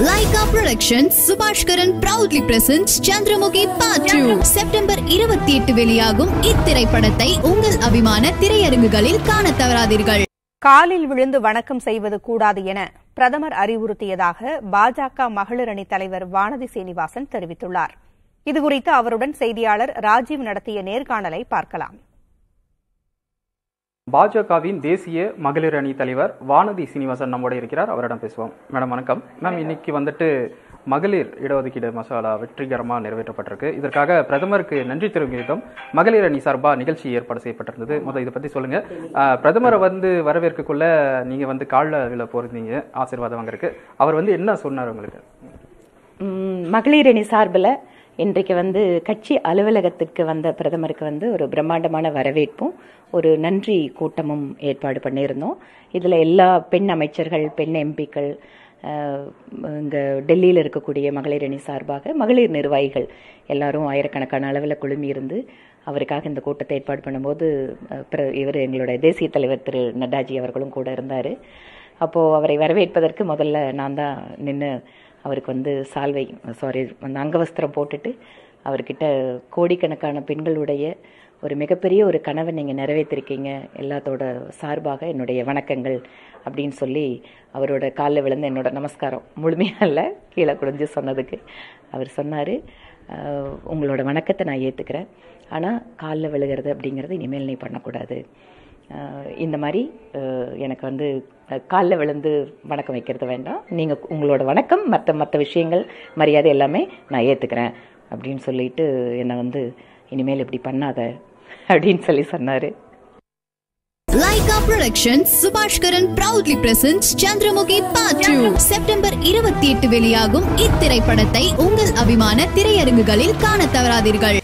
Lyca Productions Subaskaran proudly presents Chandramukhi part two September இருபத்தி எட்டு வெளியாகும் இத்திரைப்படத்தை உங்கள் அபிமான திரையரங்குகளில் காணத் தவறாதீர்கள் காலில் விழுந்து வணக்கம் செய்வது கூடாது என பிரதமர் அறிவுறுத்தியதாக பாஜக மகளிர் அணி தலைவர் வானதி சீனிவாசன் தெரிவித்துள்ளார் இதுகுறித்து அவருடன் செய்தியாளர் ராஜீவ் நடத்திய நேர்காணலை பார்க்கலாம் பாஜகவின் தேசிய மகளிர் அணி தலைவர் வானதி சீனிவாசன் நம்மோட இருக்கிறார் அவரிடம் பேசுவோம் மேடம் வணக்கம் மேம் இன்னைக்கு வந்துட்டு மகளிர் இடஒதுக்கீடு மசோதா வெற்றிகரமாக நிறைவேற்றப்பட்டிருக்கு இதற்காக பிரதமருக்கு நன்றி தெரிவிக்கும் விதம் மகளிர் அணி சார்பாக நிகழ்ச்சி ஏற்பாடு செய்யப்பட்டிருந்தது முதல் இதை பற்றி சொல்லுங்க ஆஹ், பிரதமரை வந்து வரவேற்கக்குள்ள நீங்க வந்து காலில் விழ போயிருந்தீங்க ஆசீர்வாதம் வாங்குறதுக்கு அவர் வந்து என்ன சொன்னார் உங்களுக்கு ம், மகளிர் அணி சார்பில் இன்றைக்கு வந்து கட்சி அலுவலகத்துக்கு வந்த பிரதமருக்கு வந்து ஒரு பிரம்மாண்டமான வரவேற்பும் ஒரு நன்றி கூட்டமும் ஏற்பாடு பண்ணியிருந்தோம் இதில் எல்லா பெண் அமைச்சர்கள் பெண் எம்பிக்கள் இங்கே டெல்லியில் இருக்கக்கூடிய மகளிர் அணி சார்பாக மகளிர் நிர்வாகிகள் எல்லாரும் ஆயிரக்கணக்கான அளவில் குழுமி இருந்து அவருக்காக இந்த கூட்டத்தை ஏற்பாடு பண்ணும்போது இவர் எங்களுடைய தேசிய தலைவர் திரு நட்டாஜி அவர்களும் கூட இருந்தார் அப்போது அவரை வரவேற்பதற்கு முதல்ல நான் தான் நின்று அவருக்கு வந்து சால்வை சாரி அந்த அங்கவஸ்திரம் போட்டுட்டு அவர்கிட்ட கோடிக்கணக்கான பெண்களுடைய ஒரு மிகப்பெரிய ஒரு கனவை நீங்கள் நிறைவேற்றிருக்கீங்க எல்லாத்தோட சார்பாக என்னுடைய வணக்கங்கள் அப்படின்னு சொல்லி அவரோட காலில் விழுந்து என்னோட நமஸ்காரம் முழுமையாக இல்லை கீழே குடிஞ்சு சொன்னதுக்கு அவர் சொன்னார் உங்களோட வணக்கத்தை நான் ஏற்றுக்கிறேன் ஆனால் காலில் விழுகிறது அப்படிங்கிறது இனிமேல் நீ பண்ணக்கூடாது அஹ் இந்த மாதிரி அஹ் எனக்கு வந்து அஹ் காலில் விழுந்து வணக்கம் வைக்கிறது வேண்டாம் நீங்கள் உங்களோட வணக்கம் மற்ற மற்ற விஷயங்கள் மரியாதை எல்லாமே நான் ஏற்றுக்கிறேன் அப்படின்னு சொல்லிட்டு என்னை வந்து இனிமேல் இப்படி பண்ணாத அப்படின்னு சொல்லி சொன்னார் Lyca Productions Subaskaran proudly presents Chandramukhi part two September இருபத்தி எட்டு வெளியாகும் இத்திரைப்படத்தை உங்கள் அபிமான திரையரங்குகளில் காணத் தவறாதீர்கள்